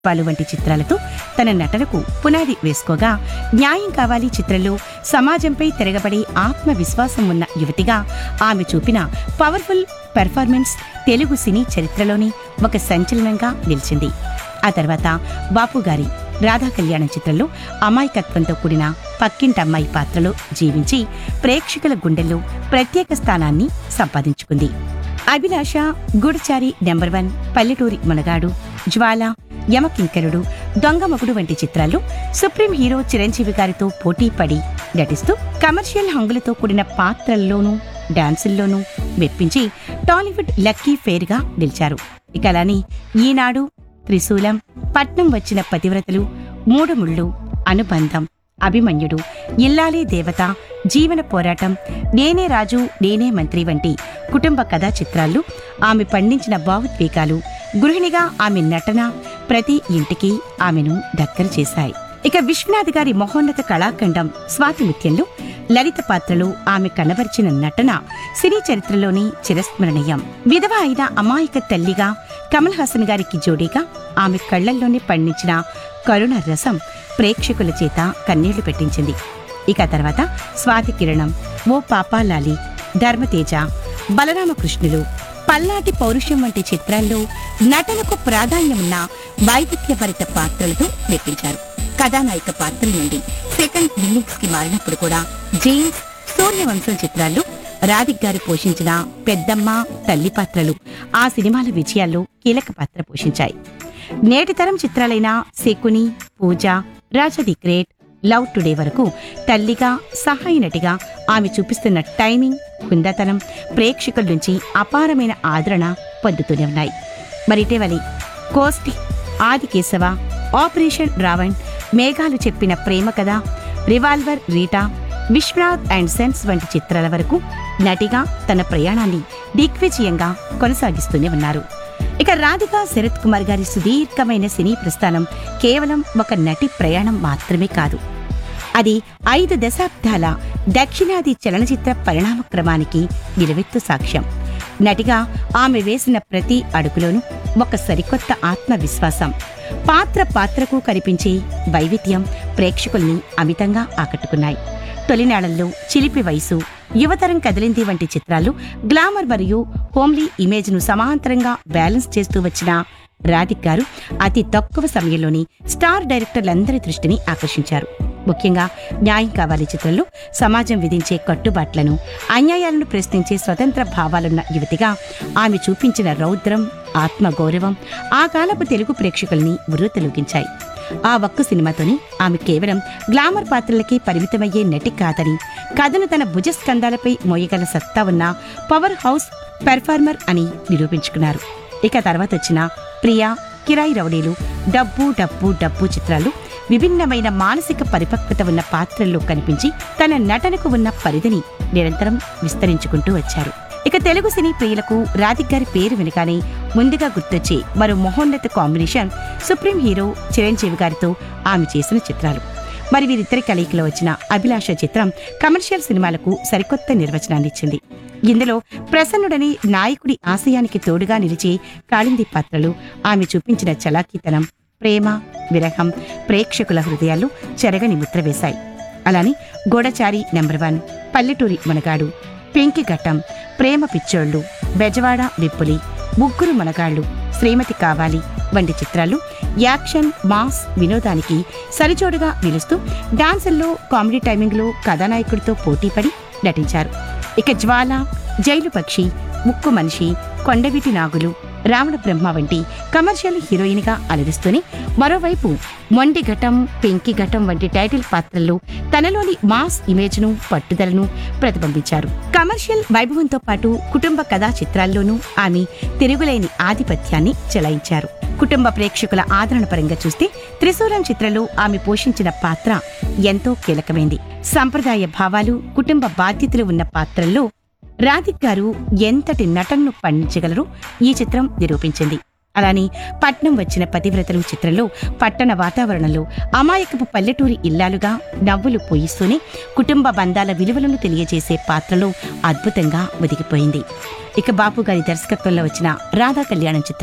పాలు వంటి చిత్రాలతో తన నటనకు పునాది వేసుకోగా న్యాయం కావాలి చిత్రంలో సమాజంపై తిరగబడే ఆత్మవిశ్వాసం ఉన్న యువతిగా ఆమె చూపిన పవర్ఫుల్ పెర్ఫార్మెన్స్ తెలుగు సినీ చరిత్రలోని ఒక సంచలనంగా నిలిచింది ఆ తర్వాత బాపు గారి రాధా కళ్యాణం చిత్రంలో అమాయకత్వంతో కూడిన పక్కింటమ్మాయి పాత్రలో జీవించి ప్రేక్షకుల గుండెల్లో ప్రత్యేక స్థానాన్ని సంపాదించుకుంది అభిలాష గూఢచారి నెంబర్ వన్ పల్లెటూరి మునగాడు జ్వాల యమకింకరుడు దొంగమగుడు వంటి చిత్రాల్లో సుప్రీం హీరో చిరంజీవి గారితో పోటీ పడి నటిస్తూ కమర్షియల్ హంగులతో కూడిన పాత్రల్లోనూ డాన్సుల్లోనూ మెప్పించి టాలీవుడ్ లక్కీ ఫెయిర్గా నిలిచారు ఇక అలానే ఈనాడు త్రిశూలం పట్నం వచ్చిన పతివ్రతలు మూడుముళ్ళు అనుబంధం అభిమన్యుడు ఇల్లాలే దేవత జీవన పోరాటం నేనే రాజు నేనే మంత్రి వంటి కుటుంబ కథా చిత్రాల్లో ఆమె పండించిన భావోద్వేగాలు గృహిణిగా ఆమె నటన ప్రతి ఇంటికి ఆమెను దగ్గర చేశాయి ఇక విశ్వనాథ్ గారి మహోన్నత కళాఖండం స్వాతిమిత్యంలో లలిత పాత్రలో ఆమె కనబరిచిన నటన సినీ చరిత్రలోని చిరస్మరణీయం విధవ అయిన అమాయక తల్లిగా కమల్ హాసన్ గారికి జోడీగా ఆమె కళ్లల్లోనే పండించిన కరుణ రసం ప్రేక్షకుల చేత కన్నీళ్లు పెట్టించింది ఇక తర్వాత స్వాతి కిరణం ఓ పాపాలాలి ధర్మతేజ బలరామకృష్ణులు పల్నాటి పౌరుషం వంటి చిత్రాల్లో నటనకు ప్రాధాన్యమున్న వైవిధ్యభరిత పాత్రలతో మెప్పించారు కథానాయిక పాత్ర నుండి సెకండ్ ఇన్నింగ్స్ కి మారినప్పుడు కూడా జేమ్స్ సూర్యవంశం చిత్రాల్లో రాధిక్ గారు పోషించిన పెద్దమ్మ తల్లి పాత్రలు ఆ సినిమాల విజయాల్లో కీలక పాత్ర పోషించాయి నేటి తరం చిత్రాలైన Shakuni Pooja Raja the great love today వరకు తల్లిగా సహాయ నటిగా ఆమె చూపిస్తున్న టైమింగ్ హుందాతనం ప్రేక్షకుల నుంచి అపారమైన ఆదరణ పొందుతూనే ఉన్నాయి మరి ఇటీవలి కోస్టి ఆది కేశవ ఆపరేషన్ రావణ్ మేఘాలు చెప్పిన ప్రేమ కథ revolver Rita Viswanath and sons వంటి చిత్రాల వరకు నటిగా తన ప్రయాణాన్ని దిగ్విజయంగా కొనసాగిస్తూనే ఉన్నారు ఇక రాధిక శరత్ కుమార్ గారి సుదీర్ఘమైన సినీ ప్రస్థానం కేవలం ఒక నటి ప్రయాణం మాత్రమే కాదు అది ఐదు దశాబ్దాల దక్షిణాది చలనచిత్ర పరిణామ క్రమానికి నిలవెత్తు సాక్ష్యం నటిగా ఆమె వేసిన ప్రతి అడుగులోనూ ఒక సరికొత్త ఆత్మవిశ్వాసం పాత్ర పాత్రకు కనిపించే వైవిధ్యం ప్రేక్షకుల్ని అమితంగా ఆకట్టుకున్నాయి తొలినాళ్లలో చిలిపి వయసు యువతరం కదిలింది వంటి చిత్రాలు గ్లామర్ మరియు హోమ్లీ ఇమేజ్ను సమాంతరంగా బ్యాలెన్స్ చేస్తూ వచ్చిన రాధిక్ గారు అతి తక్కువ సమయంలోని స్టార్ డైరెక్టర్లందరి దృష్టిని ఆకర్షించారు ముఖ్యంగా న్యాయం కావాలి చిత్రంలో సమాజం విధించే కట్టుబాట్లను అన్యాయాలను ప్రశ్నించే స్వతంత్ర భావాలున్న యువతిగా ఆమె చూపించిన రౌద్రం ఆత్మగౌరవం ఆ కాలపు తెలుగు ప్రేక్షకుల్ని ఉర్రూతలూగించాయి ఆ ఒక్క సినిమాతోని ఆమె కేవలం గ్లామర్ పాత్రలకే పరిమితమయ్యే నటి కాదని కథను తన భుజస్కంధాలపై మోయగల సత్తా ఉన్న పవర్ హౌస్ పెర్ఫార్మర్ అని నిరూపించుకున్నారు ఇక తర్వాత వచ్చిన ప్రియా కిరాయి రౌడీలు డబ్బు డబ్బు డబ్బు చిత్రాలు విభిన్నమైన మానసిక పరిపక్వత ఉన్న పాత్రల్లో కనిపించి తన నటనకు ఉన్న పరిధిని నిరంతరం విస్తరించుకుంటూ వచ్చారు ఇక తెలుగు సినీ ప్రియులకు రాధిక్ గారి పేరు వినగానే ముందుగా గుర్తొచ్చే మరో మహోన్నత కాంబినేషన్ సుప్రీం హీరో చిరంజీవి గారితో ఆమె చేసిన చిత్రాలు మరి వీరిద్దరి కలయికలో వచ్చిన అభిలాష చిత్రం కమర్షియల్ సినిమాలకు సరికొత్త నిర్వచనాన్నిచ్చింది ఇందులో ప్రసన్నుడని నాయకుడి ఆశయానికి తోడుగా నిలిచే కాళింది పాత్రలు ఆమె చూపించిన చలాకీతనం ప్రేమ విరహం ప్రేక్షకుల హృదయాల్లో చెరగని ముద్ర వేశాయి అలానే గోడచారి నెంబర్ వన్ పల్లెటూరి మునగాడు పెంకి ఘట్టం ప్రేమ పిచ్చోళ్ళు బెజవాడ విప్పులి ముగ్గురు మునగాళ్ళు శ్రీమతి కావాలి వంటి చిత్రాలు యాక్షన్ మాస్ వినోదానికి సరిచోడుగా నిలుస్తూ డాన్సుల్లో కామెడీ టైమింగ్లో కథానాయకుడితో పోటీపడి నటించారు ఇక జ్వాల జైలు పక్షి ముక్కు మనిషి కొండవీటి నాగులు రావణ బ్రహ్మ వంటి కమర్షియల్ హీరోయిన్ గా అలరిస్తూనే మరోవైపు మొండి ఘటం పెంకి ఘటం వంటి టైటిల్ పాత్రల్లో తనలోని మాస్ ఇమేజ్ ను పట్టుదలను ప్రతిబింబించారు కమర్షియల్ వైభవంతో పాటు కుటుంబ కథా చిత్రాల్లోనూ ఆమె తిరుగులేని ఆధిపత్యాన్ని చెలాయించారు కుటుంబ ప్రేక్షకుల ఆదరణ పరంగా చూస్తే త్రిశూలం చిత్రంలో ఆమె పోషించిన పాత్ర ఎంతో కీలకమైంది సంప్రదాయ భావాలు కుటుంబ బాధ్యతలు ఉన్న పాత్రల్లో రాధిక్ గారు ఎంతటి నటనను పండించగలరో ఈ చిత్రం నిరూపించింది అలానే పట్నం వచ్చిన పతివ్రతలు చిత్రంలో పట్టణ వాతావరణంలో అమాయకపు పల్లెటూరి ఇల్లాలుగా నవ్వులు పోయిస్తూనే కుటుంబ బంధాల విలువలను తెలియజేసే పాత్రలో అద్భుతంగా ఒదిగిపోయింది ఇక బాపు గారి దర్శకత్వంలో వచ్చిన రాధా కళ్యాణం చిత్రంలో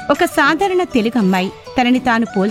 ఒక సాధారణ తెలుగు అమ్మాయి తనని తాను పోల్చి